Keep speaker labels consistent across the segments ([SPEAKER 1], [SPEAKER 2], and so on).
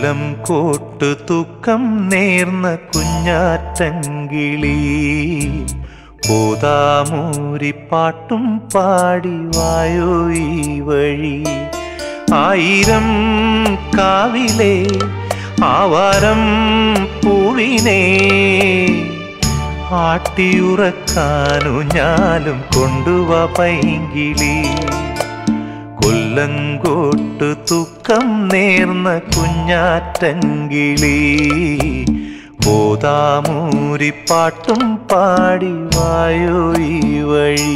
[SPEAKER 1] കൊല്ലം കോട്ടു തൂക്കം നേർന്ന കുഞ്ഞാറ്റങ്കിളി പോതാമൂരി പാട്ടും പാടി വായോ ഈ വഴി ആയിരം കാവിലെ ആവാരം പൂവിനെ ആട്ടിയുറക്കാനു ഞാലും കൊണ്ടുവാ പൈങ്കിളി കൊല്ലങ്കോട്ട് തൂക്കം നേർന്ന കുഞ്ഞാറ്റങ്കിളി പോതാമൂരി പാട്ടും പാടി വായോ ഈ വഴി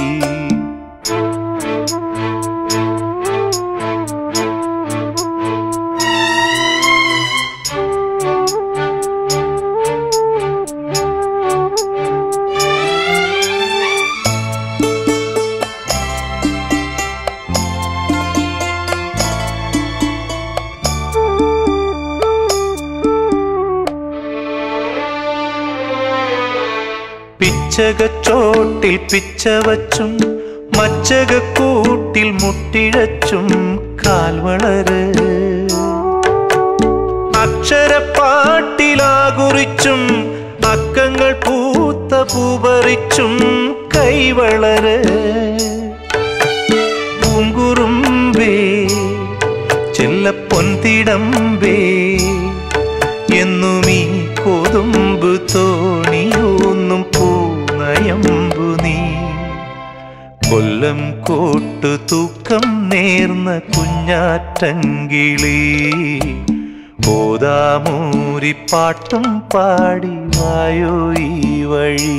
[SPEAKER 1] പിച്ചകച്ചോട്ടിൽ പിച്ച വച്ചും മച്ചകക്കൂട്ടിൽ മുട്ടിഴച്ചും കാൽവളര് അക്ഷരപ്പാട്ടിലാകുറിച്ചും അക്കങ്ങൾ പൂത്ത പൂപറിച്ചും കൈവളര് പൂങ്കുറുമ്പേ ചെല്ലപ്പൊൻതിടമ്പേ എന്നുമീ കൊതുമ്പ് തോണിയൊന്നും പൂനയമ്പു നീ കൊല്ലം കോട്ടു തൂക്കം നേർന്ന കുഞ്ഞാറ്റങ്കിളി പോതാമൂരി പാട്ടും പാടി വായോ ഈ വഴി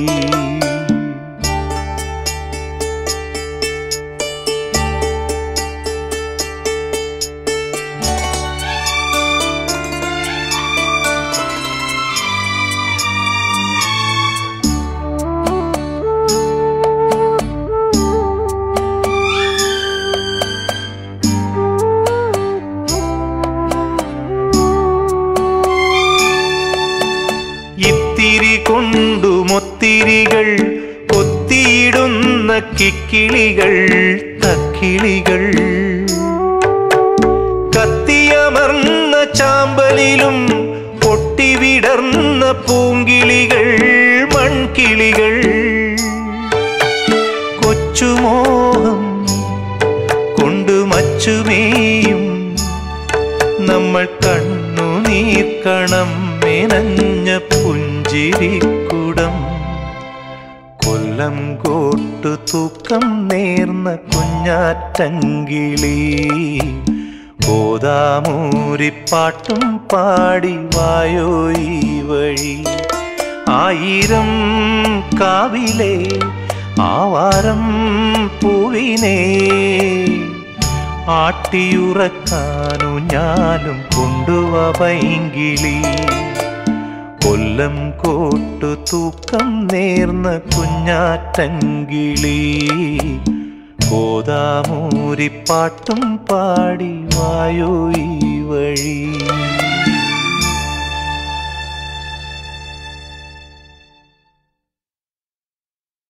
[SPEAKER 1] ഇത്തിരി കൊണ്ടു മൊത്തിരികൾ കൊത്തിയിടുന്ന കിക്കിളികൾ തക്കിളികൾ കത്തിയമർന്ന ചാമ്പലിലും പൊട്ടിവിടർന്ന പൂങ്കിളികൾ മൺകിളികൾ കൊച്ചുമോഹം കൊണ്ടു മച്ചുമേയും നമ്മൾ കണ്ണുനീർക്കണം മെനഞ്ഞ പുഞ്ചിരിക്കുടം കൊല്ലം കോട്ടു തൂക്കം നേർന്ന കുഞ്ഞാറ്റങ്കിളി പോതാമൂരിപ്പാട്ടും പാടി വായോ ഈ വഴി ആയിരം കാവിലെ ആവാരം പൂവിനെ ആട്ടിയുറക്കാനു ഞാനും കൊണ്ടുവാ പൈങ്കിളി കൊല്ലം കോട്ടു തൂക്കം നേർന്ന കുഞ്ഞാറ്റങ്കിളി പോതാമൂരിപ്പാട്ടും പാടി വായോ ഈ വഴി